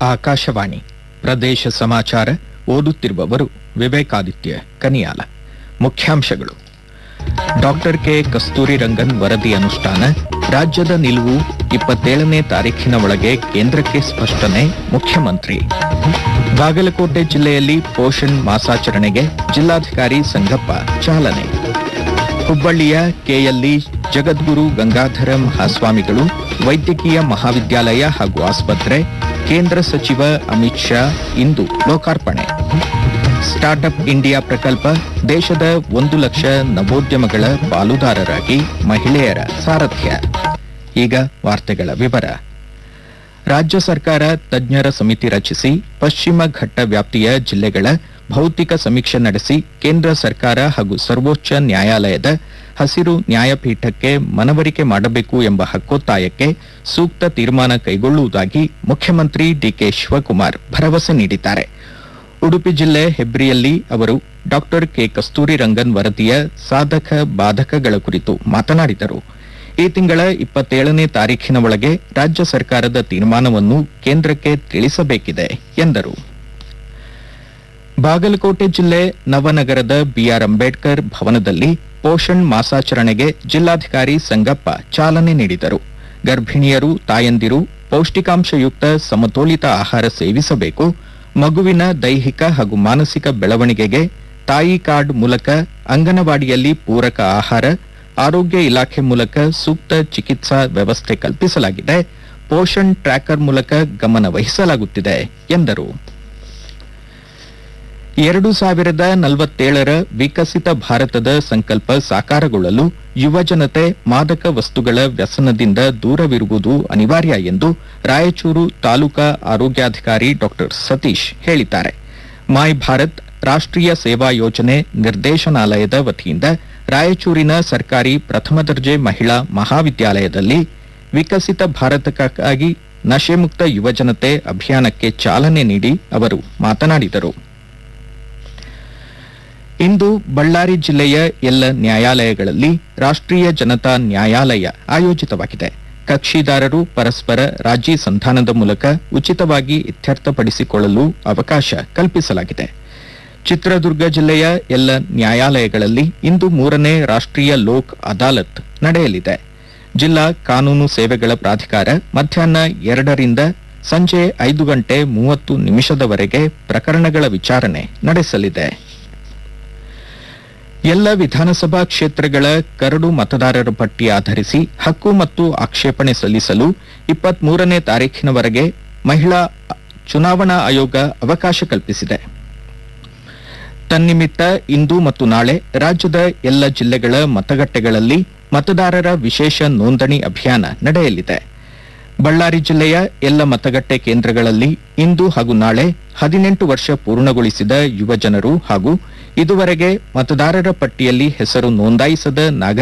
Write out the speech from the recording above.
ಆಕಾಶವಾಣಿ ಪ್ರದೇಶ ಸಮಾಚಾರ ಓದುತ್ತಿರುವವರು ವಿವೇಕಾದಿತ್ಯ ಕನಿಯಾಲ ಮುಖ್ಯಾಂಶಗಳು ಡಾಕ್ಟರ್ ಕೆ ಕಸ್ತೂರಿ ರಂಗನ್ ವರದಿ ಅನುಷ್ಠಾನ ರಾಜ್ಯದ ನಿಲುವು ಇಪ್ಪತ್ತೇಳನೇ ತಾರೀಖಿನ ಒಳಗೆ ಕೇಂದ್ರಕ್ಕೆ ಸ್ಪಷ್ಟನೆ ಮುಖ್ಯಮಂತ್ರಿ ಬಾಗಲಕೋಟೆ ಜಿಲ್ಲೆಯಲ್ಲಿ ಪೋಷಣ್ ಮಾಸಾಚರಣೆಗೆ ಜಿಲ್ಲಾಧಿಕಾರಿ ಸಂಗಪ್ಪ ಚಾಲನೆ ಹುಬ್ಬಳ್ಳಿಯ ಕೆಎಲ್ಇ ಜಗದ್ಗುರು ಗಂಗಾಧರ ಮಹಾಸ್ವಾಮಿಗಳು ವೈದ್ಯಕೀಯ ಮಹಾವಿದ್ಯಾಲಯ ಹಾಗೂ ಆಸ್ಪತ್ರೆ ಕೇಂದ್ರ ಸಚಿವ ಅಮಿತ್ ಶಾ ಇಂದು ಲೋಕಾರ್ಪಣೆ ಸ್ಟಾರ್ಟ್ಅಪ್ ಇಂಡಿಯಾ ಪ್ರಕಲ್ಪ ದೇಶದ ಒಂದು ಲಕ್ಷ ನವೋದ್ಯಮಗಳ ಪಾಲುದಾರರಾಗಿ ಮಹಿಳೆಯರ ಸಾರಥ್ಯ ಈಗ ವಾರ್ತೆಗಳ ವಿವರ ರಾಜ್ಯ ಸರ್ಕಾರ ತಜ್ಞರ ಸಮಿತಿ ರಚಿಸಿ ಪಶ್ಚಿಮ ಘಟ್ಟ ವ್ಯಾಪ್ತಿಯ ಜಿಲ್ಲೆಗಳ ಭೌತಿಕ ಸಮೀಕ್ಷೆ ನಡೆಸಿ ಕೇಂದ್ರ ಸರ್ಕಾರ ಹಾಗೂ ಸರ್ವೋಚ್ಚ ನ್ಯಾಯಾಲಯದ ಹಸಿರು ನ್ಯಾಯಪೀಠಕ್ಕೆ ಮನವರಿಕೆ ಮಾಡಬೇಕು ಎಂಬ ಹಕ್ಕೊತ್ತಾಯಕ್ಕೆ ಸೂಕ್ತ ತೀರ್ಮಾನ ಕೈಗೊಳ್ಳುವುದಾಗಿ ಮುಖ್ಯಮಂತ್ರಿ ಡಿಕೆ ಶಿವಕುಮಾರ್ ಭರವಸೆ ನೀಡಿದ್ದಾರೆ ಉಡುಪಿ ಜಿಲ್ಲೆ ಹೆಬ್ರಿಯಲ್ಲಿ ಅವರು ಡಾಕ್ಟರ್ ಕೆ ಕಸ್ತೂರಿ ರಂಗನ್ ವರದಿಯ ಸಾಧಕ ಬಾಧಕಗಳ ಕುರಿತು ಮಾತನಾಡಿದರು ಈ ತಿಂಗಳ ಇಪ್ಪತ್ತೇಳನೇ ತಾರೀಖಿನ ಒಳಗೆ ರಾಜ್ಯ ಸರ್ಕಾರದ ತೀರ್ಮಾನವನ್ನು ಕೇಂದ್ರಕ್ಕೆ ತಿಳಿಸಬೇಕಿದೆ ಎಂದರು ಬಾಗಲಕೋಟೆ ಜಿಲ್ಲೆ ನವನಗರದ ಬಿಆರ್ ಅಂಬೇಡ್ಕರ್ ಭವನದಲ್ಲಿ ಪೋಷಣ್ ಮಾಸಾಚರಣೆಗೆ ಜಿಲ್ಲಾಧಿಕಾರಿ ಸಂಗಪ್ಪ ಚಾಲನೆ ನೀಡಿದರು ಗರ್ಭಿಣಿಯರು ತಾಯಂದಿರು ಪೌಷ್ಟಿಕಾಂಶಯುಕ್ತ ಸಮತೋಲಿತ ಆಹಾರ ಸೇವಿಸಬೇಕು ಮಗುವಿನ ದೈಹಿಕ ಹಾಗೂ ಮಾನಸಿಕ ಬೆಳವಣಿಗೆಗೆ ತಾಯಿ ಕಾರ್ಡ್ ಮೂಲಕ ಅಂಗನವಾಡಿಯಲ್ಲಿ ಪೂರಕ ಆಹಾರ ಆರೋಗ್ಯ ಇಲಾಖೆ ಮೂಲಕ ಸೂಕ್ತ ಚಿಕಿತ್ಸಾ ವ್ಯವಸ್ಥೆ ಕಲ್ಪಿಸಲಾಗಿದೆ ಪೋಷಣ್ ಟ್ರ್ಯಾಕರ್ ಮೂಲಕ ಗಮನ ವಹಿಸಲಾಗುತ್ತಿದೆ ಎಂದರು ಎರಡು ಸಾವಿರದ ನಲವತ್ತೇಳರ ವಿಕಸಿತ ಭಾರತದ ಸಂಕಲ್ಪ ಸಾಕಾರಗೊಳ್ಳಲು ಯುವಜನತೆ ಮಾದಕ ವಸ್ತುಗಳ ವ್ಯಸನದಿಂದ ದೂರವಿರುವುದು ಅನಿವಾರ್ಯ ಎಂದು ರಾಯಚೂರು ತಾಲೂಕಾ ಆರೋಗ್ಯಾಧಿಕಾರಿ ಡಾ ಸತೀಶ್ ಹೇಳಿದ್ದಾರೆ ಮಾಯ್ ಭಾರತ್ ರಾಷ್ಟ್ರೀಯ ಸೇವಾ ಯೋಜನೆ ನಿರ್ದೇಶನಾಲಯದ ವತಿಯಿಂದ ರಾಯಚೂರಿನ ಸರ್ಕಾರಿ ಪ್ರಥಮ ದರ್ಜೆ ಮಹಿಳಾ ಮಹಾವಿದ್ಯಾಲಯದಲ್ಲಿ ವಿಕಸಿತ ಭಾರತಕ್ಕಾಗಿ ನಶೆಮುಕ್ತ ಯುವಜನತೆ ಅಭಿಯಾನಕ್ಕೆ ಚಾಲನೆ ನೀಡಿ ಅವರು ಮಾತನಾಡಿದರು ಇಂದು ಬಳ್ಳಾರಿ ಜಿಲ್ಲೆಯ ಎಲ್ಲ ನ್ಯಾಯಾಲಯಗಳಲ್ಲಿ ರಾಷ್ಟ್ರೀಯ ಜನತಾ ನ್ಯಾಯಾಲಯ ಆಯೋಜಿತವಾಗಿದೆ ಕಕ್ಷಿದಾರರು ಪರಸ್ಪರ ರಾಜಿ ಸಂಧಾನದ ಮೂಲಕ ಉಚಿತವಾಗಿ ಇತ್ಯರ್ಥಪಡಿಸಿಕೊಳ್ಳಲು ಅವಕಾಶ ಕಲ್ಪಿಸಲಾಗಿದೆ ಚಿತ್ರದುರ್ಗ ಜಿಲ್ಲೆಯ ಎಲ್ಲ ನ್ಯಾಯಾಲಯಗಳಲ್ಲಿ ಇಂದು ಮೂರನೇ ರಾಷ್ಟ್ರೀಯ ಲೋಕ್ ಅದಾಲತ್ ನಡೆಯಲಿದೆ ಜಿಲ್ಲಾ ಕಾನೂನು ಸೇವೆಗಳ ಪ್ರಾಧಿಕಾರ ಮಧ್ಯಾಹ್ನ ಎರಡರಿಂದ ಸಂಜೆ ಐದು ಗಂಟೆ ಮೂವತ್ತು ನಿಮಿಷದವರೆಗೆ ಪ್ರಕರಣಗಳ ವಿಚಾರಣೆ ನಡೆಸಲಿದೆ ಎಲ್ಲ ವಿಧಾನಸಭಾ ಕ್ಷೇತ್ರಗಳ ಕರಡು ಮತದಾರರ ಪಟ್ಟಿ ಆಧರಿಸಿ ಹಕ್ಕು ಮತ್ತು ಆಕ್ಷೇಪಣೆ ಸಲ್ಲಿಸಲು ಇಪ್ಪತ್ಮೂರನೇ ತಾರೀಖಿನವರೆಗೆ ಮಹಿಳಾ ಚುನಾವಣಾ ಆಯೋಗ ಅವಕಾಶ ಕಲ್ಪಿಸಿದೆ ತನ್ನಿಮಿತ್ತ ಇಂದು ಮತ್ತು ನಾಳೆ ರಾಜ್ಯದ ಎಲ್ಲ ಜಿಲ್ಲೆಗಳ ಮತಗಟ್ಟೆಗಳಲ್ಲಿ ಮತದಾರರ ವಿಶೇಷ ನೋಂದಣಿ ಅಭಿಯಾನ ನಡೆಯಲಿದೆ ಬಳ್ಳಾರಿ ಜಿಲ್ಲೆಯ ಎಲ್ಲ ಮತಗಟ್ಟೆ ಕೇಂದ್ರಗಳಲ್ಲಿ ಇಂದು ಹಾಗೂ ನಾಳೆ ಹದಿನೆಂಟು ವರ್ಷ ಪೂರ್ಣಗೊಳಿಸಿದ ಯುವಜನರು ಹಾಗೂ ಇದುವರೆಗೆ ಮತದಾರರ ಪಟ್ಟಿಯಲ್ಲಿ ಹೆಸರು ನೋಂದಾಯಿಸದ ನಾಗರಿಕ